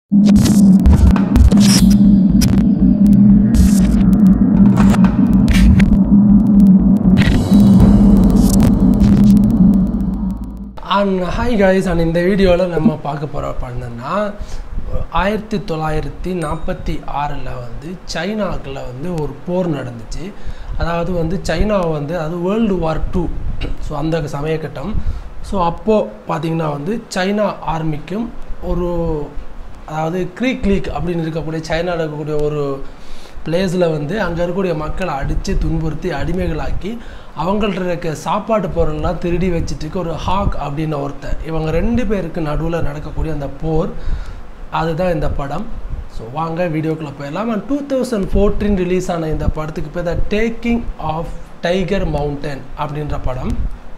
and hi guys and இந்த வீடியோவில் நம்ம பார்க்க போகிற பண்ணனா ஆயிரத்தி தொள்ளாயிரத்தி நாற்பத்தி ஆறில் வந்து சைனாக்கில் வந்து ஒரு போர் நடந்துச்சு அதாவது வந்து சைனா வந்து அது வேர்ல்டு வார் டூ ஸோ அந்த சமயக்கட்டம் ஸோ அப்போது பார்த்திங்கன்னா வந்து சைனா ஆர்மிக்கும் ஒரு அதாவது க்ரீக் லீக் அப்படின்னு இருக்கக்கூடிய சைனாவில் இருக்கக்கூடிய ஒரு பிளேஸில் வந்து அங்கே இருக்கக்கூடிய மக்களை அடித்து துன்புறுத்தி அடிமைகளாக்கி அவங்கள்ட்ட இருக்க சாப்பாட்டு பொருள்லாம் திருடி வச்சுட்டு ஒரு ஹாக் அப்படின்னு ஒருத்தன் இவங்க ரெண்டு பேருக்கு நடுவில் நடக்கக்கூடிய அந்த போர் அதுதான் இந்த படம் ஸோ வாங்க வீடியோக்குள்ளே போயிடலாம் and two thousand fourteen release ஆன இந்த படத்துக்கு பேர் the taking of tiger mountain அப்படின்ற படம்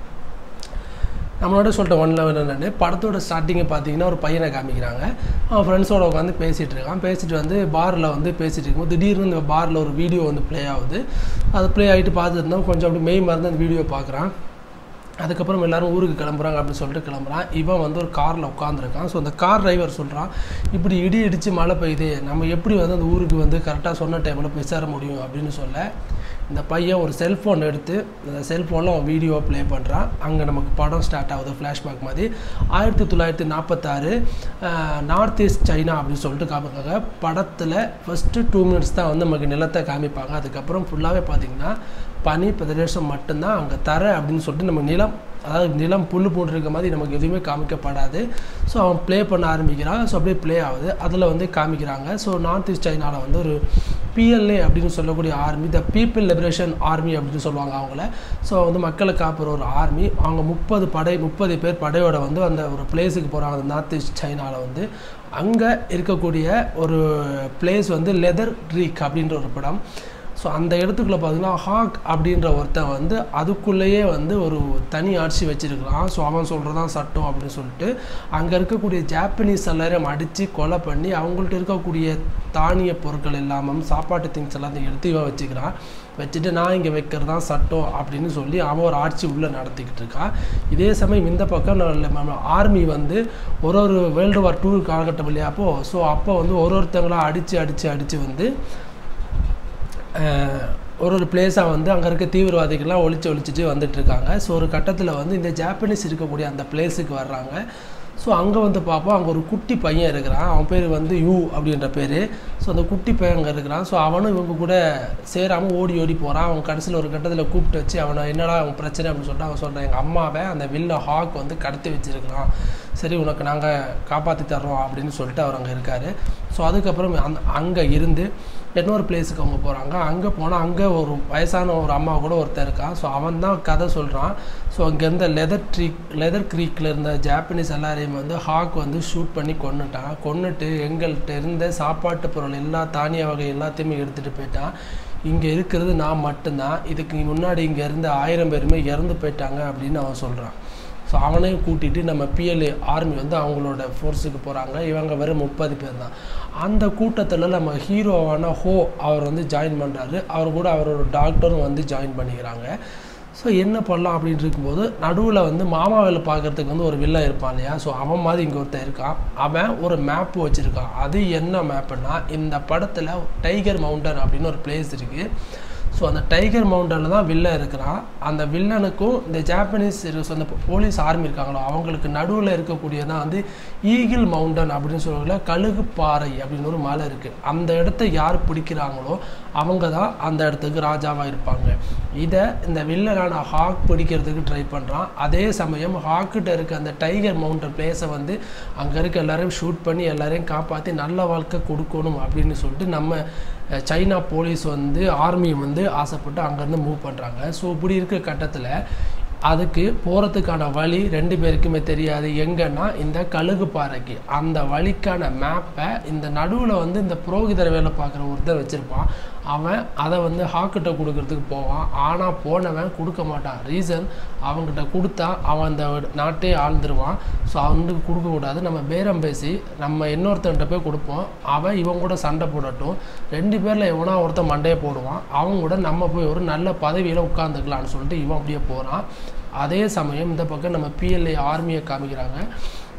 நம்மளோட சொல்லிட்ட ஒன் லெவல் என்னென்னு படத்தோட ஸ்டார்டிங்கை பார்த்தீங்கன்னா ஒரு பையனை காமிக்கிறாங்க அவன் ஃப்ரெண்ட்ஸோட உட்காந்து பேசிகிட்டு இருக்கான் பேசிட்டு வந்து பாரில் வந்து பேசிகிட்டு இருக்கும்போது திடீர்னு இந்த பாரில் ஒரு வீடியோ வந்து ப்ளே ஆகுது அது ப்ளே ஆகிட்டு பார்த்துட்டு இருந்தோம் கொஞ்சம் அப்படி மெய் மறந்து அந்த வீடியோ பார்க்குறான் அதுக்கப்புறம் எல்லோரும் ஊருக்கு கிளம்புறாங்க அப்படின்னு சொல்லிட்டு கிளம்புறான் இவன் வந்து ஒரு காரில் உட்காந்துருக்கான் ஸோ அந்த கார் டிரைவர் சொல்கிறான் இப்படி இடி இடித்து மழை பெய்யுது நம்ம எப்படி வந்து அந்த ஊருக்கு வந்து கரெக்டாக சொன்ன டைமில் போய் சேர முடியும் அப்படின்னு சொல்ல இந்த பையன் ஒரு செல்ஃபோன் எடுத்து அந்த செல்ஃபோனில் அவன் வீடியோ ப்ளே பண்ணுறான் அங்கே நமக்கு படம் ஸ்டார்ட் ஆகுது ஃப்ளாஷ்பேக் மாதிரி ஆயிரத்தி தொள்ளாயிரத்தி நாற்பத்தாறு நார்த் ஈஸ்ட் சைனா அப்படின்னு சொல்லிட்டு காமிப்பாங்க படத்தில் ஃபஸ்ட்டு டூ மினிட்ஸ் தான் வந்து நமக்கு நிலத்தை காமிப்பாங்க அதுக்கப்புறம் ஃபுல்லாகவே பார்த்திங்கன்னா பனி பிரதேசம் மட்டும்தான் அங்கே தர அப்படின்னு சொல்லிட்டு நம்ம நிலம் அதாவது நிலம் புல் போட்டிருக்க மாதிரி நமக்கு எதுவுமே காமிக்கப்படாது ஸோ அவன் ப்ளே பண்ண ஆரம்பிக்கிறான் ஸோ அப்படியே ப்ளே ஆகுது அதில் வந்து காமிக்கிறாங்க ஸோ நார்த் ஈஸ்ட் சைனாவில் வந்து ஒரு பிஎல்ஏ அப்படின்னு சொல்லக்கூடிய army the people liberation army அப்படின்னு சொல்லுவாங்க அவங்கள ஸோ வந்து மக்களை காப்புற ஒரு ஆர்மி அவங்க முப்பது படை முப்பது பேர் படையோட வந்து அந்த ஒரு பிளேஸுக்கு போகிறாங்க அந்த நார்த் ஈஸ்ட் சைனாவில் வந்து அங்கே இருக்கக்கூடிய ஒரு பிளேஸ் வந்து லெதர் க்ரீக் அப்படின்ற ஒரு படம் ஸோ அந்த இடத்துக்குள்ளே பார்த்தீங்கன்னா ஹாக் அப்படின்ற ஒருத்தன் வந்து அதுக்குள்ளேயே வந்து ஒரு தனி ஆட்சி வச்சுருக்கிறான் ஸோ அவன் சொல்கிறதான் சட்டம் அப்படின்னு சொல்லிட்டு அங்கே இருக்கக்கூடிய ஜாப்பனீஸ் எல்லாரையும் அடித்து கொலை பண்ணி அவங்கள்ட்ட இருக்கக்கூடிய தானிய பொருட்கள் இல்லாமல் சாப்பாட்டு திங்ஸ் எல்லாத்தையும் எடுத்து இவன் வச்சுக்கிறான் வச்சுட்டு நான் இங்கே வைக்கிறது தான் சட்டம் அப்படின்னு சொல்லி அவன் ஒரு ஆட்சி உள்ளே நடத்திக்கிட்டு இருக்கான் இதே சமயம் இந்த பக்கம் ஆர்மி வந்து ஒரு ஒரு வேர்ல்டு வார் டூ காலகட்டம் இல்லையா அப்போது ஸோ அப்போ வந்து ஒரு ஒருத்தங்களாம் அடித்து அடித்து அடித்து வந்து ஒரு ஒரு பிளேஸாக வந்து அங்கே இருக்க தீவிரவாதிகள்லாம் ஒழிச்சு ஒழிச்சிட்டு வந்துட்டுருக்காங்க ஸோ ஒரு கட்டத்தில் வந்து இந்த ஜாப்பனீஸ் இருக்கக்கூடிய அந்த பிளேஸுக்கு வர்றாங்க ஸோ அங்கே வந்து பார்ப்போம் அங்கே ஒரு குட்டி பையன் இருக்கிறான் அவன் பேர் வந்து யூ அப்படின்ற பேர் ஸோ அந்த குட்டி பையன் அங்கே இருக்கிறான் ஸோ அவனும் இவங்க கூட சேராமல் ஓடி ஓடி போகிறான் அவன் கடைசியில் ஒரு கட்டத்தில் கூப்பிட்டு வச்சு அவனை என்னடா அவன் பிரச்சனை அப்படின்னு சொல்லிட்டு அவன் சொல்கிறான் எங்கள் அம்மாவை அந்த வில்ல ஹாக் வந்து கடத்தி வச்சுருக்கிறான் சரி உனக்கு நாங்கள் காப்பாற்றி தர்றோம் அப்படின்னு சொல்லிட்டு அவர் அங்கே இருக்கார் ஸோ அதுக்கப்புறம் அந்த அங்கே இருந்து இன்னொரு பிளேஸுக்கு அவங்க போகிறாங்க அங்கே போனால் அங்கே ஒரு வயசான ஒரு அம்மா கூட ஒருத்தர் இருக்கான் ஸோ அவன் தான் கதை சொல்கிறான் ஸோ அங்கே இருந்த லெதர் ட்ரீக் லெதர் க்ரீக்கில் இருந்த ஜாப்பனீஸ் எல்லாரையும் வந்து ஹாக் வந்து ஷூட் பண்ணி கொண்டுட்டான் கொண்டுட்டு எங்கள்கிட்ட இருந்த சாப்பாட்டு பொருள் எல்லா தானிய வகை எல்லாத்தையுமே எடுத்துகிட்டு போயிட்டான் இங்கே இருக்கிறது நான் மட்டும்தான் இதுக்கு முன்னாடி இங்கே இருந்த ஆயிரம் பேருமே இறந்து போயிட்டாங்க அப்படின்னு அவன் சொல்கிறான் ஸோ அவனையும் கூட்டிகிட்டு நம்ம பிஎல்ஏ ஆர்மி வந்து அவங்களோட ஃபோர்ஸுக்கு போகிறாங்க இவங்க வெறும் முப்பது பேர் தான் அந்த கூட்டத்தில் நம்ம ஹீரோவான ஹோ அவர் வந்து ஜாயின் பண்ணுறாரு அவர் கூட அவரோட டாக்டரும் வந்து ஜாயின் பண்ணிக்கிறாங்க ஸோ என்ன பண்ணலாம் அப்படின்னு இருக்கும்போது நடுவில் வந்து மாமா வேலை பார்க்குறதுக்கு வந்து ஒரு வில்லன் இருப்பான் இல்லையா ஸோ அவன் மாதிரி இங்கே ஒருத்தன் இருக்கான் அவன் ஒரு மேப்பு வச்சுருக்கான் அது என்ன மேப்புன்னா இந்த படத்தில் டைகர் மவுண்டன் அப்படின்னு ஒரு பிளேஸ் இருக்குது ஸோ அந்த டைகர் மவுண்டனில் தான் வில்லன் இருக்கிறான் அந்த வில்லனுக்கும் இந்த ஜாப்பனீஸ் அந்த போலீஸ் ஆர்மி இருக்காங்களோ அவங்களுக்கு நடுவில் இருக்கக்கூடியதான் வந்து ஈகிள் மவுண்டன் அப்படின்னு சொல்லுவாங்கல்ல கழுகு பாறை அப்படின்னு ஒரு மலை இருக்குது அந்த இடத்த யார் பிடிக்கிறாங்களோ அவங்க தான் அந்த இடத்துக்கு ராஜாவாக இருப்பாங்க இதை இந்த வில்லனான ஹாக் பிடிக்கிறதுக்கு ட்ரை பண்ணுறான் அதே சமயம் ஹாக்கிட்ட இருக்க அந்த டைகர் மவுண்டன் பிளேஸை வந்து அங்கே இருக்க எல்லாரையும் ஷூட் பண்ணி எல்லாரையும் காப்பாற்றி நல்ல வாழ்க்கை கொடுக்கணும் அப்படின்னு சொல்லிட்டு நம்ம சைனா போலீஸ் வந்து ஆர்மி வந்து ஆசைப்பட்டு அங்கேருந்து மூவ் பண்ணுறாங்க ஸோ இப்படி இருக்க கட்டத்தில் அதுக்கு போகிறதுக்கான வழி ரெண்டு பேருக்குமே தெரியாது எங்கன்னா இந்த கழுகு பாறைக்கு அந்த வழிக்கான மேப்பை இந்த நடுவில் வந்து இந்த புரோகிதர் வேலை பார்க்குற ஒருத்தர் வச்சுருப்பான் அவன் அதை வந்து ஹாக்கிட்ட கொடுக்கறதுக்கு போவான் ஆனால் போனவன் கொடுக்க மாட்டான் ரீசன் அவங்ககிட்ட கொடுத்தா அவன் அந்த நாட்டே ஆழ்ந்துருவான் ஸோ அவனுக்கு கொடுக்கக்கூடாது நம்ம பேரம் பேசி நம்ம இன்னொருத்தன்ட்ட போய் கொடுப்போம் அவன் இவன் கூட சண்டை போடட்டும் ரெண்டு பேரில் எவனா ஒருத்தன் மண்டையை போடுவான் அவங்க கூட நம்ம போய் ஒரு நல்ல பதவியில் உட்காந்துக்கலான்னு சொல்லிட்டு இவன் அப்படியே போகிறான் அதே சமயம் இந்த பக்கம் நம்ம பிஎல்ஏ ஆர்மியை காமிக்கிறாங்க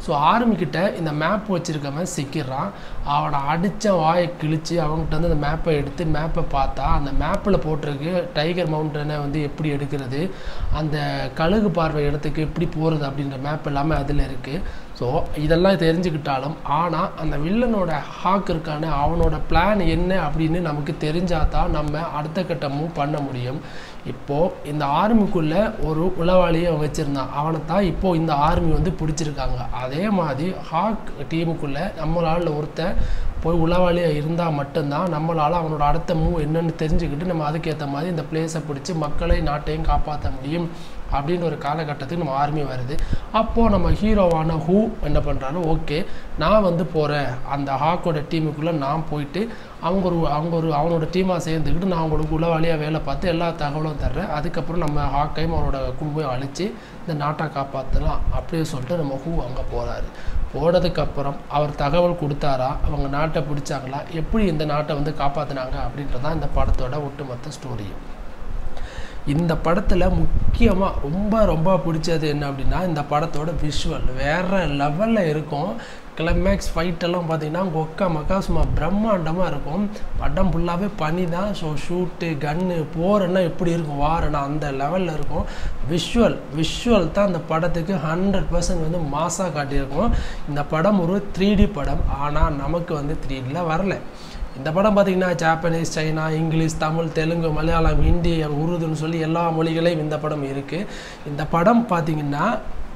ஸோ ஆர்மிக்கிட்ட இந்த மேப் வச்சுருக்கவன் சிக்கிடுறான் அவனை அடித்த வாயை கிழித்து அவங்ககிட்ட வந்து அந்த மேப்பை எடுத்து மேப்பை பார்த்தா அந்த மேப்பில் போட்டிருக்கு டைகர் மவுண்டனை வந்து எப்படி எடுக்கிறது அந்த கழுகு பார்வை இடத்துக்கு எப்படி போகிறது அப்படின்ற மேப் எல்லாமே அதில் இருக்குது ஸோ இதெல்லாம் தெரிஞ்சுக்கிட்டாலும் ஆனால் அந்த வில்லனோட ஹாக் இருக்கானே அவனோட பிளான் என்ன அப்படின்னு நமக்கு தெரிஞ்சால் தான் நம்ம அடுத்த கட்ட மூவ் பண்ண முடியும் இப்போது இந்த ஆர்மிக்குள்ளே ஒரு உளவாளியை அவன் வச்சுருந்தான் அவனை தான் இப்போது இந்த ஆர்மி வந்து பிடிச்சிருக்காங்க அதே மாதிரி ஹாக் டீமுக்குள்ளே நம்மளால் ஒருத்தன் போய் உளவாளியாக இருந்தால் மட்டும்தான் நம்மளால் அவனோட அடுத்த மூவ் என்னன்னு தெரிஞ்சுக்கிட்டு நம்ம அதுக்கேற்ற மாதிரி இந்த பிளேஸை பிடிச்சி மக்களை நாட்டையும் காப்பாற்ற முடியும் அப்படின்ற ஒரு காலகட்டத்துக்கு நம்ம ஆர்மி வருது அப்போது நம்ம ஹீரோவான ஹூ என்ன பண்ணுறாரு ஓகே நான் வந்து போகிறேன் அந்த ஹாக்கோட டீமுக்குள்ளே நான் போயிட்டு அவங்க ஒரு அவங்க ஒரு அவனோட டீமாக சேர்ந்துக்கிட்டு நான் அவங்களுக்கு உளவாளியாக வேலை பார்த்து எல்லா தகவலும் தர்றேன் அதுக்கப்புறம் நம்ம ஹாக்கையும் அவனோட கும்பையும் அழித்து இந்த நாட்டை காப்பாற்றலாம் அப்படின்னு சொல்லிட்டு நம்ம ஹூ அங்கே போகிறாரு போனதுக்கப்புறம் அவர் தகவல் கொடுத்தாரா அவங்க நாட்டை பிடிச்சாங்களா எப்படி இந்த நாட்டை வந்து காப்பாற்றினாங்க அப்படின்றதான் இந்த படத்தோட ஒட்டுமொத்த ஸ்டோரியும் இந்த படத்தில் முக்கியமாக ரொம்ப ரொம்ப பிடிச்சது என்ன அப்படின்னா இந்த படத்தோட விஷுவல் வேறு லெவலில் இருக்கும் கிளைமேக்ஸ் ஃபைட்டெல்லாம் பார்த்தீங்கன்னா கொக்கா மக்கா சும்மா பிரம்மாண்டமாக இருக்கும் படம் ஃபுல்லாகவே பனி தான் ஸோ ஷூட்டு கன்னு போகிறன்னா எப்படி இருக்கும் வாரன்னா அந்த லெவலில் இருக்கும் விஷுவல் விஷுவல் தான் அந்த படத்துக்கு ஹண்ட்ரட் பர்சன்ட் வந்து மாசாக காட்டியிருக்கும் இந்த படம் ஒரு த்ரீ படம் ஆனால் நமக்கு வந்து த்ரீ டியில் வரல இந்த படம் பார்த்திங்கன்னா Japanese China English Tamil Telugu Malayalam Hindi உருதுன்னு சொல்லி எல்லா மொழிகளையும் இந்த படம் இருக்குது இந்த படம் பார்த்திங்கன்னா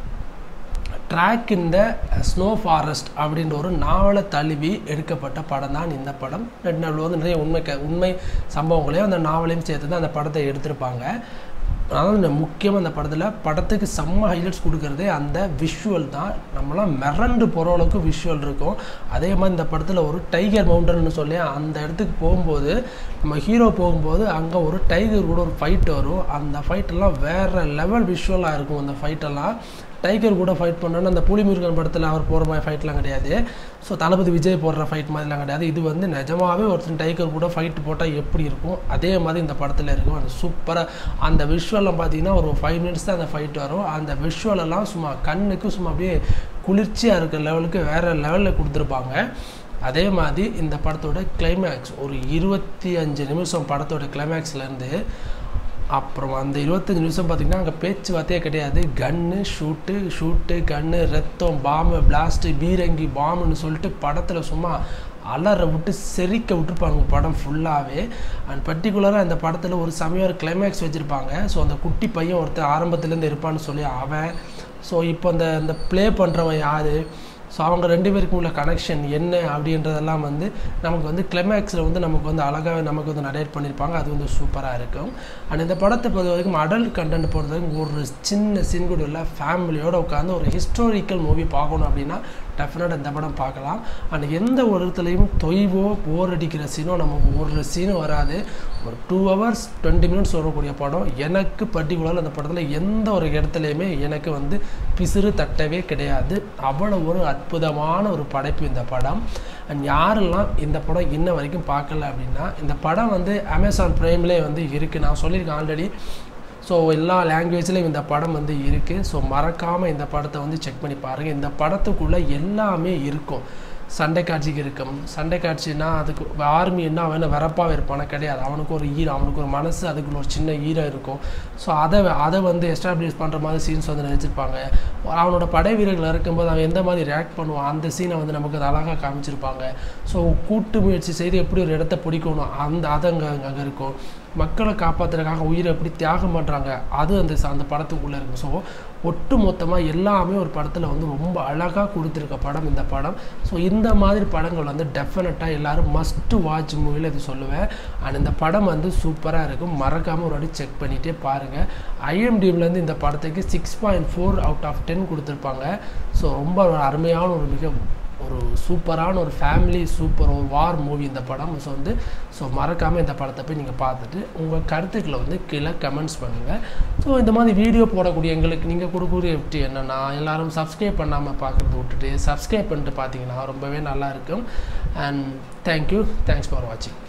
ட்ராக் இந்த ஸ்னோ ஃபாரஸ்ட் அப்படின்ற ஒரு நாவலை தழுவி எடுக்கப்பட்ட படம் தான் இந்த படம் ரெண்டு நாள் வந்து நிறைய உண்மை க உண்மை சம்பவங்களையும் அந்த நாவலையும் சேர்த்து தான் அந்த படத்தை எடுத்திருப்பாங்க அதாவது இந்த முக்கியமாக அந்த படத்தில் படத்துக்கு செம்ம ஹைலைட்ஸ் கொடுக்குறதே அந்த விஷுவல் தான் நம்மளாம் மிரண்டு போகிற அளவுக்கு விஷுவல் இருக்கும் அதே மாதிரி இந்த படத்தில் ஒரு டைகர் மவுண்டன்னு சொல்லி அந்த இடத்துக்கு போகும்போது நம்ம ஹீரோ போகும்போது அங்கே ஒரு டைகர் கூட ஒரு ஃபைட் வரும் அந்த ஃபைட்டெல்லாம் வேறு லெவல் விஷுவலாக இருக்கும் அந்த ஃபைட்டெல்லாம் டைகர் கூட ஃபைட் பண்ணோன்னா அந்த புலிமுருகன் படத்தில் அவர் போகிற மாதிரி ஃபைட்லாம் கிடையாது ஸோ தளபதி விஜய் போடுற ஃபைட் மாதிரிலாம் கிடையாது இது வந்து நிஜமாகவே ஒருத்தன் டைகர் கூட ஃபைட் போட்டால் எப்படி இருக்கும் அதே மாதிரி இந்த படத்தில் இருக்கும் அந்த சூப்பராக அந்த விஷுவலாம் பார்த்தீங்கன்னா ஒரு ஃபைவ் மினிட்ஸ் தான் அந்த ஃபைட் வரும் அந்த விஷுவலெல்லாம் சும்மா கண்ணுக்கு சும்மா அப்படியே குளிர்ச்சியாக இருக்கிற லெவலுக்கு வேறு லெவலில் கொடுத்துருப்பாங்க அதே மாதிரி இந்த படத்தோட கிளைமேக்ஸ் ஒரு இருபத்தி அஞ்சு நிமிஷம் படத்தோட கிளைமேக்ஸ்லேருந்து அப்புறம் அந்த இருபத்தஞ்சி நிமிஷம் பார்த்திங்கன்னா அங்கே பேச்சுவார்த்தையே கிடையாது கன்னு ஷூட்டு ஷூட்டு கன்னு ரத்தம் பாம்பு பிளாஸ்ட்டு பீரங்கி பாம்புன்னு சொல்லிட்டு படத்தில் சும்மா அலற விட்டு செரிக்க விட்டுருப்பாங்க படம் ஃபுல்லாகவே அண்ட் பர்டிகுலராக இந்த படத்தில் ஒரு சமயம் ஒரு கிளைமேக்ஸ் வச்சுருப்பாங்க ஸோ அந்த குட்டி பையன் ஒருத்தர் ஆரம்பத்துலேருந்து இருப்பான்னு சொல்லி அவன் ஸோ இப்போ அந்த அந்த ப்ளே பண்ணுறவன் யார் ஸோ அவங்க ரெண்டு பேருக்கும் உள்ள கனெக்ஷன் என்ன அப்படின்றதெல்லாம் வந்து நமக்கு வந்து கிளைமேக்ஸில் வந்து நமக்கு வந்து அழகாக நமக்கு வந்து நரேட் பண்ணியிருப்பாங்க அது வந்து சூப்பராக இருக்கும் அண்ட் இந்த படத்தை பொறுத்த வரைக்கும் அடல்ட் கண்டென்ட் பொறுத்த வரைக்கும் ஒரு சின்ன சீன் கூட இல்லை ஃபேமிலியோடு உட்காந்து ஒரு ஹிஸ்டாரிக்கல் மூவி பார்க்கணும் அப்படின்னா டெஃபினட்டாக இந்த படம் பார்க்கலாம் அண்ட் எந்த ஒரு இடத்துலையும் தொய்வோ போர் அடிக்கிற சீனோ நமக்கு ஒரு சீனும் வராது ஒரு டூ ஹவர்ஸ் டுவெண்ட்டி மினிட்ஸ் வரக்கூடிய படம் எனக்கு பர்டிகுலராக அந்த படத்தில் எந்த ஒரு இடத்துலையுமே எனக்கு வந்து பிசிறு தட்டவே கிடையாது அவ்வளோ ஒரு அற்புதமான ஒரு படைப்பு இந்த படம் அண்ட் யாரெல்லாம் இந்த படம் இன்ன வரைக்கும் பார்க்கல அப்படின்னா இந்த படம் வந்து அமேசான் ப்ரைம்லேயே வந்து இருக்குது நான் சொல்லியிருக்கேன் ஆல்ரெடி ஸோ எல்லா லாங்குவேஜ்லேயும் இந்த படம் வந்து இருக்குது ஸோ மறக்காமல் இந்த படத்தை வந்து செக் பண்ணி பாருங்கள் இந்த படத்துக்குள்ளே எல்லாமே இருக்கும் சண்டை காட்சிக்கு இருக்கும் சண்டை காட்சினா அதுக்கு ஆர்மி என்ன அவன் வரப்பாக இருப்பானா கிடையாது அவனுக்கு ஒரு ஈரம் அவனுக்கு ஒரு மனசு அதுக்குள்ள ஒரு சின்ன ஈரம் இருக்கும் ஸோ அதை அதை வந்து எஸ்டாப்ளிஷ் பண்ணுற மாதிரி சீன்ஸ் வந்து நினச்சிருப்பாங்க அவனோட படை வீரர்கள் இருக்கும்போது அவன் எந்த மாதிரி ரியாக்ட் பண்ணுவான் அந்த சீனை வந்து நமக்கு அது அழகாக காமிச்சிருப்பாங்க ஸோ கூட்டு முயற்சி செய்து எப்படி ஒரு இடத்த பிடிக்கணும் அந்த அது அங்கே அங்கே இருக்கும் மக்களை காப்பாற்றுறதுக்காக உயிரை எப்படி தியாகம் பண்ணுறாங்க அது அந்த அந்த படத்துக்குள்ளே இருக்கும் ஸோ ஒட்டு மொத்தமாக எல்லாமே ஒரு படத்தில் வந்து ரொம்ப அழகாக கொடுத்துருக்க படம் இந்த படம் ஸோ இந்த மாதிரி படங்கள் வந்து டெஃபினட்டாக எல்லோரும் மஸ்ட்டு வாட்ச் மூவியில் இது சொல்லுவேன் அண்ட் இந்த படம் வந்து சூப்பராக இருக்கும் மறக்காமல் ஒரு வாட்டி செக் பண்ணிகிட்டே பாருங்கள் ஐஎம்டிவிலேருந்து இந்த படத்துக்கு six point four out of ten கொடுத்துருப்பாங்க ஸோ ரொம்ப ஒரு அருமையான ஒரு மிக ஒரு சூப்பரான ஒரு ஃபேமிலி சூப்பர் ஒரு வார் மூவி இந்த படம் ஸோ வந்து ஸோ மறக்காமல் இந்த படத்தை போய் நீங்கள் பார்த்துட்டு உங்கள் கருத்துக்களை வந்து கீழே கமெண்ட்ஸ் பண்ணுங்கள் ஸோ இந்த மாதிரி வீடியோ போடக்கூடிய எங்களுக்கு நீங்கள் கொடுக்கக்கூடிய எப்படி என்னென்னா எல்லோரும் சப்ஸ்கிரைப் பண்ணாமல் பார்க்குறது விட்டுட்டு சப்ஸ்கிரைப் பண்ணிட்டு பார்த்தீங்கன்னா ரொம்பவே நல்லா இருக்கும் அண்ட் தேங்க்யூ தேங்க்ஸ் ஃபார் வாட்சிங்